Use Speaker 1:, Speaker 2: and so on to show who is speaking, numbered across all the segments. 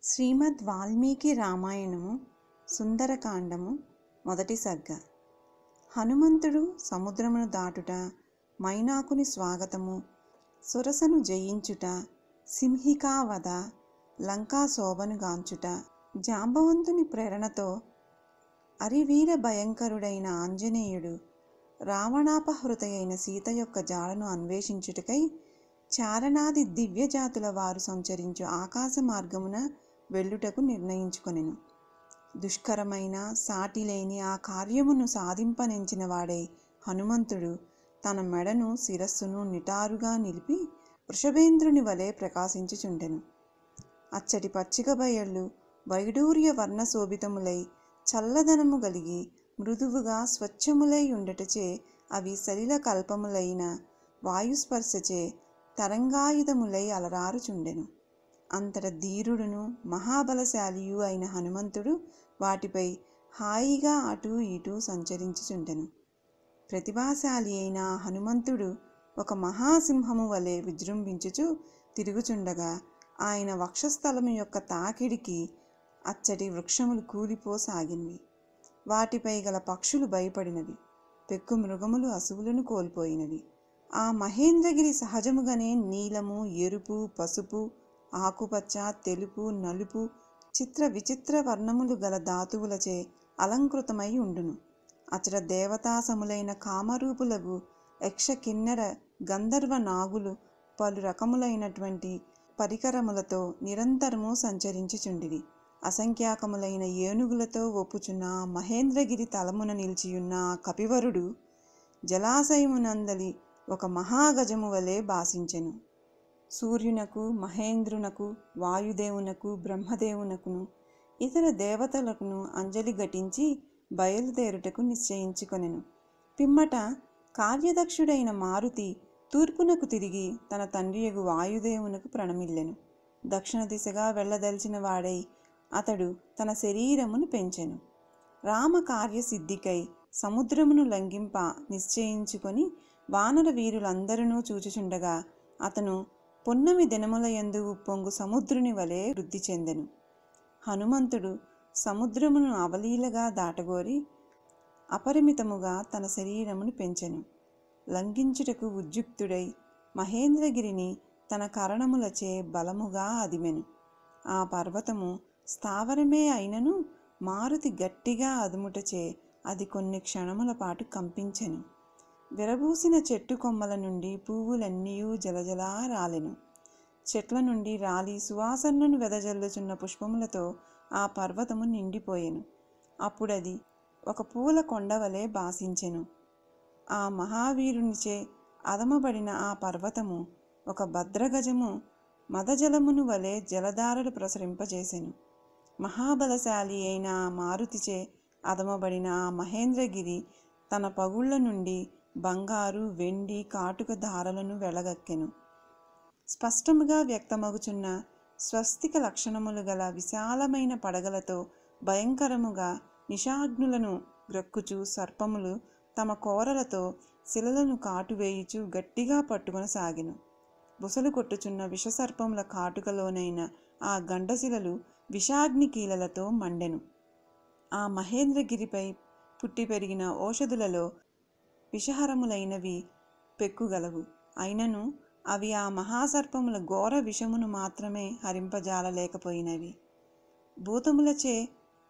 Speaker 1: శ్రీమద్ వాల్మీకి రామాయణము సుందరకాండము మొదటి సర్గ హనుమంతుడు సముద్రమును దాటుట మైనాకుని స్వాగతము సురసను జయించుట సింహికావధ లంకా శోభను గాంచుట జాంబవంతుని ప్రేరణతో అరివీర భయంకరుడైన ఆంజనేయుడు రావణాపహృత అయిన సీత యొక్క జాడను అన్వేషించుటకై చారణాది దివ్యజాతుల వారు సంచరించు ఆకాశ మార్గమున వెళ్ళుటకు నిర్ణయించుకొనెను దుష్కరమైన సాటిలేని ఆ కార్యమును సాధింపనెంచిన వాడై హనుమంతుడు తన మెడను శిరస్సును నిటారుగా నిలిపి వృషభేంద్రుని వలె ప్రకాశించుచుండెను అచ్చటి పచ్చిక బయళ్ళు వైడూర్య వర్ణ శోభితములై చల్లదనము గలిగి మృదువుగా స్వచ్ఛములై ఉండటచే అవి సలిల కల్పములైన వాయుస్పర్శచే తరంగాయుధములై అలరారుచుండెను అంతట ధీరుడును మహాబలశాలియు అయిన హనుమంతుడు వాటిపై హాయిగా అటూ ఇటూ సంచరించుచుండెను ప్రతిభాశాలి అయిన ఆ హనుమంతుడు ఒక మహాసింహము వలె విజృంభించుచు తిరుగుచుండగా ఆయన వక్షస్థలము యొక్క తాకిడికి అచ్చటి వృక్షములు కూలిపోసాగినవి వాటిపై గల పక్షులు భయపడినవి పెక్కు మృగములు అసువులను కోల్పోయినవి ఆ మహేంద్రగిరి సహజముగానే నీలము ఎరుపు పసుపు ఆకుపచ్చ తెలుపు నలుపు చిత్ర విచిత్ర వర్ణములు గల ధాతువులచే అలంకృతమై ఉండును అచట దేవతాసములైన కామరూపులకు యక్ష కిన్నెర గంధర్వ నాగులు పలు రకములైనటువంటి పరికరములతో నిరంతరము సంచరించుచుండిరి అసంఖ్యాకములైన ఏనుగులతో ఒప్పుచున్న మహేంద్రగిరి తలమున నిలిచియున్న కపివరుడు జలాశయమునందలి ఒక మహాగజము వలె భాసించెను సూర్యునకు మహేంద్రునకు వాయుదేవునకు బ్రహ్మదేవునకును ఇతర దేవతలకును అంజలి ఘటించి బయలుదేరుటకు నిశ్చయించుకొనెను పిమ్మట కార్యదక్షుడైన మారుతి తూర్పునకు తిరిగి తన తండ్రియగు వాయుదేవునకు ప్రణమిల్లెను దక్షిణ దిశగా వెళ్ళదలిచిన వాడై అతడు తన శరీరమును పెంచెను రామ కార్యసిద్ధికై సముద్రమును లంఘింప నిశ్చయించుకొని వానర వీరులందరూ చూచుచుండగా అతను పున్నమి దినముల యందు ఉప్పొంగు సముద్రుని వలె వృద్ధి చెందెను హనుమంతుడు సముద్రమును అవలీలగా దాటగోరి అపరిమితముగా తన శరీరమును పెంచెను లంఘించుటకు ఉద్యుక్తుడై మహేంద్రగిరిని తన కరణములచే బలముగా అదిమెను ఆ పర్వతము స్థావరమే అయినను మారుతి గట్టిగా అదుముటచే అది కొన్ని క్షణముల పాటు కంపించెను విరబూసిన చెట్టు కొమ్మల నుండి పువ్వులన్నీయూ జలజలా రాలెను చెట్ల నుండి రాలి సువాసనను వెదజల్లుచున్న పుష్పములతో ఆ పర్వతము నిండిపోయెను అప్పుడది ఒక పూల కొండవలే భాసించెను ఆ మహావీరునిచే అదమబడిన ఆ పర్వతము ఒక భద్రగజము మదజలమును వలె జలధారలు ప్రసరింపజేసెను మహాబలశాలి అయిన ఆ మారుతిచే అదమబడిన ఆ మహేంద్రగిరి తన పగుళ్ల నుండి బంగారు వెండి కాటుక ధారలను వెళ్లగక్కెను స్పష్టముగా వ్యక్తమగుచున్న స్వస్తిక లక్షణములు గల విశాలమైన పడగలతో భయంకరముగా నిషాగ్నులను గ్రక్కుచు సర్పములు తమ కోరలతో శిలలను కాటువేయుచు గట్టిగా పట్టుకొనసాగెను బుసలు కొట్టుచున్న విషసర్పముల కాటుకలోనైన ఆ గండశిలలు విషాగ్ని కీలలతో మండెను ఆ మహేంద్రగిరిపై పుట్టి పెరిగిన ఓషధులలో విషహరములైనవి పెక్కుగలవు అయినను అవి ఆ మహాసర్పముల ఘోర విషమును మాత్రమే హరింపజాలలేకపోయినవి భూతములచే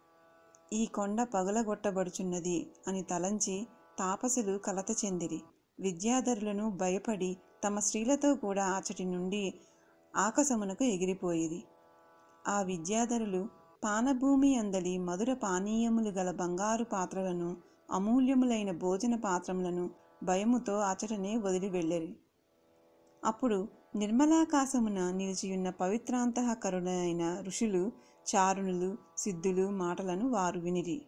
Speaker 1: ఈ కొండ పగులగొట్టబడుచున్నది అని తలంచి తాపసులు కలత చెందిరి విద్యాధరులను భయపడి తమ స్త్రీలతో కూడా అచటి నుండి ఆకాశమునకు ఎగిరిపోయిరి ఆ విద్యాధరులు పానభూమి అందలి మధుర పానీయములు గల బంగారు పాత్రలను అమూల్యములైన భోజన పాత్రములను భయముతో అచటనే వదిలి వెళ్ళిరి అప్పుడు నిర్మలాకాశమున నిలిచియున్న పవిత్రాంతఃకరుడైన ఋషులు చారుణులు సిద్ధులు మాటలను వారు వినిరి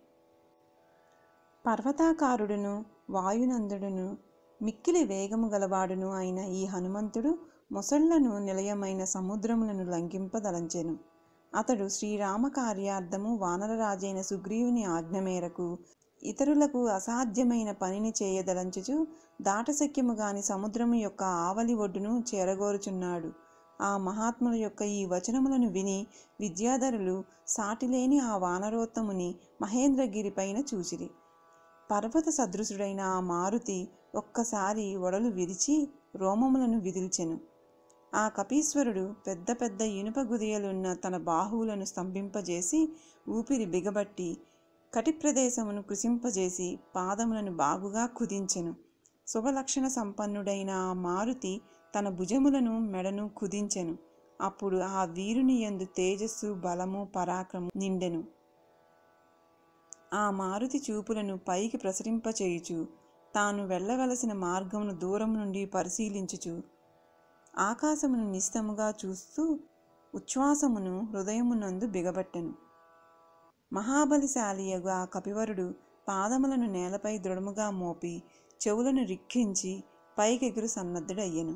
Speaker 1: పర్వతాకారుడును వాయునందుడును మిక్కిలి వేగము గలవాడును అయిన ఈ హనుమంతుడు మొసళ్లను నిలయమైన సముద్రములను లంఘింపదలంచెను అతడు శ్రీరామ కార్యార్థము వానరరాజైన సుగ్రీవుని ఆజ్ఞ మేరకు ఇతరులకు అసాధ్యమైన పనిని చేయదలంచుచు దాటశక్యము గాని సముద్రము యొక్క ఆవలి ఒడ్డును చేరగోరుచున్నాడు ఆ మహాత్ముల యొక్క ఈ వచనములను విని విద్యాధరులు సాటిలేని ఆ వానరోత్తముని మహేంద్రగిరి పైన చూసిరి పర్వత సదృశుడైన ఆ మారుతి ఒక్కసారి ఒడలు విరిచి రోమములను విదిల్చెను ఆ కపీశ్వరుడు పెద్ద పెద్ద ఇనుప గుదియలున్న తన బాహువులను స్తంభింపజేసి ఊపిరి బిగబట్టి కటి ప్రదేశమును కృశింపజేసి పాదములను బాగుగా కుదించెను శుభలక్షణ సంపన్నుడైన ఆ మారుతి తన భుజములను మెడను కుదించెను అప్పుడు ఆ వీరుని యందు తేజస్సు బలము పరాక్రము నిండెను ఆ మారుతి చూపులను పైకి ప్రసరింపచేయుచు తాను వెళ్ళవలసిన మార్గమును దూరం నుండి పరిశీలించుచు ఆకాశమును నిస్తముగా చూస్తూ ఉచ్ఛ్వాసమును హృదయమునందు బిగబట్టెను మహాబలిశాలియగు ఆ కపివరుడు పాదములను నేలపై దృఢముగా మోపి చెవులను రిక్కించి పైకెగురు సన్నద్ధుడయ్యెను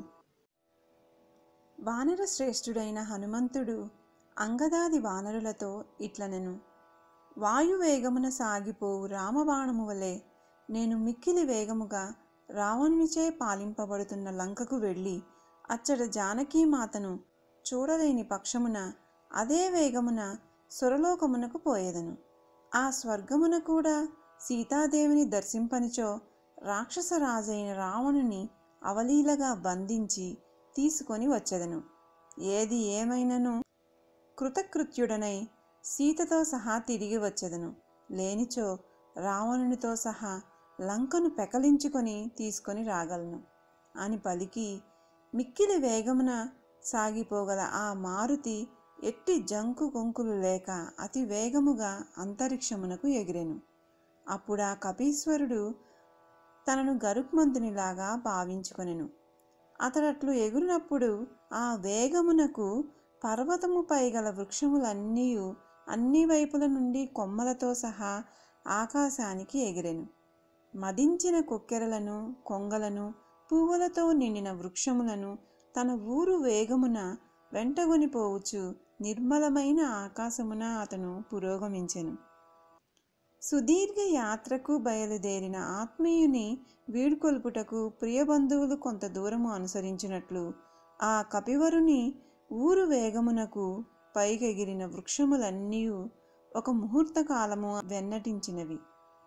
Speaker 1: వానర శ్రేష్ఠుడైన హనుమంతుడు అంగదాది వానరులతో ఇట్లనెను వాయువేగమున సాగిపోవు రామబాణము వలె నేను మిక్కిలి వేగముగా రావణునిచే పాలింపబడుతున్న లంకకు వెళ్ళి అచ్చట జానకీమాతను చూడలేని పక్షమున అదే వేగమున సురలోకమునకు పోయేదను ఆ స్వర్గమున కూడా సీతాదేవిని దర్శింపనిచో రాక్షసరాజైన రావణుని అవలీలగా బంధించి తీసుకొని వచ్చెదను ఏది ఏమైనను కృతకృత్యుడనై సీతతో సహా తిరిగి వచ్చెదను లేనిచో రావణునితో సహా లంకను పెకలించుకొని తీసుకొని రాగలను అని పలికి మిక్కిలి వేగమున సాగిపోగల ఆ మారుతి ఎట్టి జంకు కొంకులు లేక అతి వేగముగా అంతరిక్షమునకు ఎగిరెను అప్పుడు ఆ కపీశ్వరుడు తనను గరుక్మంతునిలాగా భావించుకొనెను అతడట్లు ఎగురినప్పుడు ఆ వేగమునకు పర్వతముపై గల వృక్షములన్నీ అన్ని వైపుల నుండి కొమ్మలతో సహా ఆకాశానికి ఎగిరెను మదించిన కొక్కెరలను కొంగలను పువ్వులతో నిండిన వృక్షములను తన ఊరు వేగమున వెంటగొనిపోవచ్చు నిర్మలమైన ఆకాశమున అతను పురోగమించెను సుదీర్ఘ యాత్రకు బయలుదేరిన ఆత్మీయుని వీడ్కొల్పుటకు ప్రియబంధువులు కొంత దూరము అనుసరించినట్లు ఆ కపివరుని ఊరు వేగమునకు పైకెగిరిన వృక్షములన్నీ ఒక ముహూర్త కాలము వెన్నటించినవి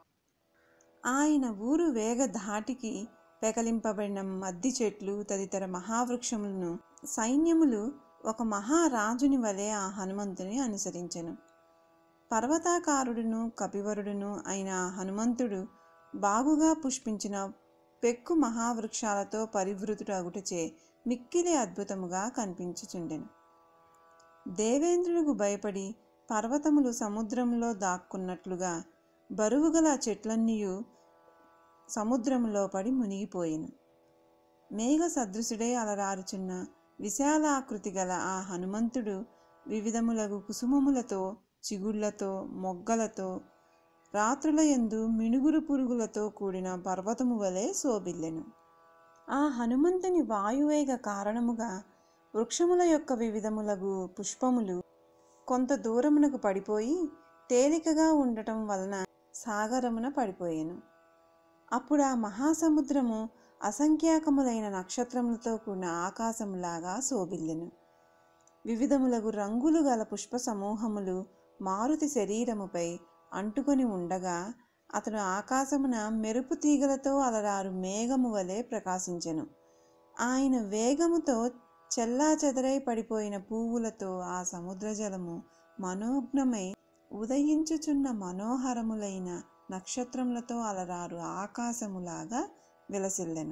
Speaker 1: ఆయన ఊరు వేగ ధాటికి పెకలింపబడిన మద్ది చెట్లు తదితర మహావృక్షములను సైన్యములు ఒక మహారాజుని వలె ఆ హనుమంతుని అనుసరించెను పర్వతాకారుడును కపివరుడును అయిన ఆ హనుమంతుడు బాగుగా పుష్పించిన పెక్కు మహావృక్షాలతో పరివృతుడగుటచే మిక్కిలి అద్భుతముగా కనిపించుచుండెను దేవేంద్రులకు భయపడి పర్వతములు సముద్రంలో దాక్కున్నట్లుగా బరువుగల చెట్లన్నీయు సముద్రములో పడి మునిగిపోయెను మేఘ సదృశుడై అలరారుచున్న విశాలాకృతి గల ఆ హనుమంతుడు వివిధములగు కుసుమములతో చిగుళ్లతో మొగ్గలతో రాత్రుల యందు మినుగురు పురుగులతో కూడిన పర్వతము వలె శోభిల్లెను ఆ హనుమంతుని వాయువేగ కారణముగా వృక్షముల యొక్క వివిధములగు పుష్పములు కొంత దూరమునకు పడిపోయి తేలికగా ఉండటం వలన సాగరమున పడిపోయెను అప్పుడు ఆ మహాసముద్రము అసంఖ్యాకములైన నక్షత్రములతో కూడిన ఆకాశములాగా శోభిల్లెను వివిధములగు రంగులు గల పుష్ప సమూహములు మారుతి శరీరముపై అంటుకొని ఉండగా అతడు ఆకాశమున మెరుపు తీగలతో అలరారు మేఘము వలె ప్రకాశించెను ఆయన వేగముతో చెల్లా చెదరై పడిపోయిన పువ్వులతో ఆ సముద్ర జలము మనోజ్ఞమై ఉదయించుచున్న మనోహరములైన నక్షత్రములతో అలరారు ఆకాశములాగా విలసిల్లెను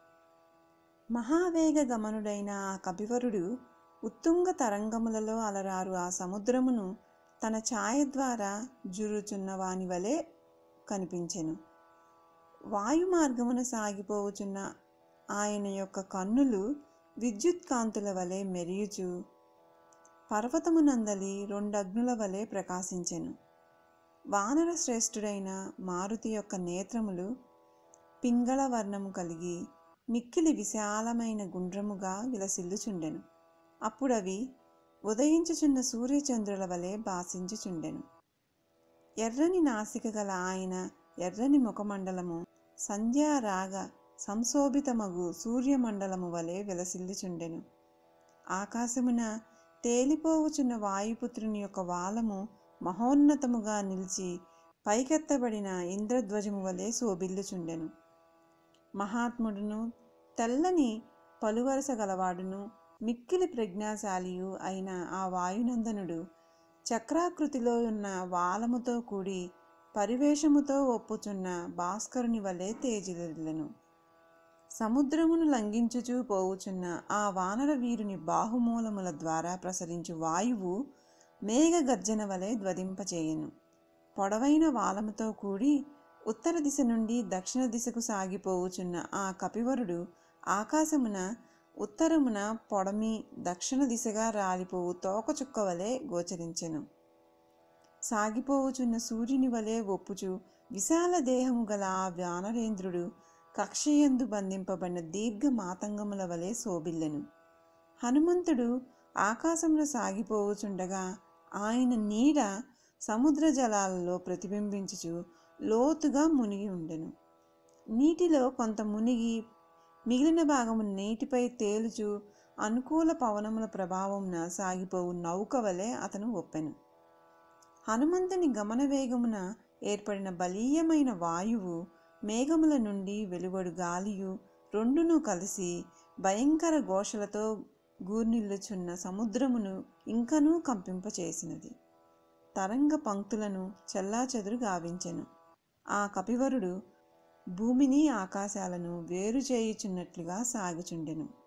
Speaker 1: మహావేగ గమనుడైన ఆ కపివరుడు ఉత్తుంగ తరంగములలో అలరారు ఆ సముద్రమును తన ఛాయ ద్వారా జురుచున్న వాని వలె కనిపించెను వాయు మార్గమున సాగిపోవుచున్న ఆయన యొక్క కన్నులు విద్యుత్ కాంతుల వలె మెరియుచు పర్వతమునందలి రెండగ్నుల వలె ప్రకాశించెను వానర శ్రేష్ఠుడైన మారుతి యొక్క నేత్రములు పింగళ వర్ణము కలిగి మిక్కిలి విశాలమైన గుండ్రముగా విలసిల్లుచుండెను అప్పుడవి ఉదయించుచున్న సూర్యచంద్రుల వలె భాసించుచుండెను ఎర్రని నాసిక గల ఆయన ఎర్రని ముఖమండలము సంధ్యారాగ సంశోభితమగు సూర్యమండలము వలె విలసిల్లుచుండెను ఆకాశమున తేలిపోవుచున్న వాయుపుత్రుని యొక్క వాలము మహోన్నతముగా నిలిచి పైకెత్తబడిన ఇంద్రధ్వజము వలె శోభిల్లుచుండెను మహాత్ముడును తెల్లని పలువరస గలవాడును మిక్కిలి ప్రజ్ఞాశాలియు అయిన ఆ వాయునందనుడు చక్రాకృతిలో ఉన్న వాలముతో కూడి పరివేషముతో ఒప్పుచున్న భాస్కరుని వలె తేజిల్లను సముద్రమును లంఘించుచూ పోవుచున్న ఆ వానర వీరుని బాహుమూలముల ద్వారా ప్రసరించు వాయువు మేఘ గర్జన వలె ధ్వదింపచేయను పొడవైన వాలముతో కూడి ఉత్తర దిశ నుండి దక్షిణ దిశకు సాగిపోవుచున్న ఆ కపివరుడు ఆకాశమున ఉత్తరమున పొడమి దక్షిణ దిశగా రాలిపోవు తోకచుక్క వలె గోచరించెను సాగిపోవుచున్న సూర్యుని వలె ఒప్పుచు విశాల దేహము గల ఆ వానరేంద్రుడు కక్షయందు బంధింపబడిన దీర్ఘ మాతంగముల వలె శోభిల్లెను హనుమంతుడు ఆకాశంలో సాగిపోవుచుండగా ఆయన నీడ సముద్ర జలాలలో ప్రతిబింబించుచు లోతుగా మునిగి ఉండెను నీటిలో కొంత మునిగి మిగిలిన భాగము నీటిపై తేలుచు అనుకూల పవనముల ప్రభావమున సాగిపోవు నౌక వలె అతను ఒప్పెను హనుమంతుని గమన వేగమున ఏర్పడిన బలీయమైన వాయువు మేఘముల నుండి వెలువడు గాలియు రెండును కలిసి భయంకర ఘోషలతో గూర్నిల్లుచున్న సముద్రమును ఇంకనూ కంపింపచేసినది తరంగ పంక్తులను చెల్లాచెదురు గావించెను ఆ కపివరుడు భూమిని ఆకాశాలను వేరు చేయుచున్నట్లుగా సాగుచుండెను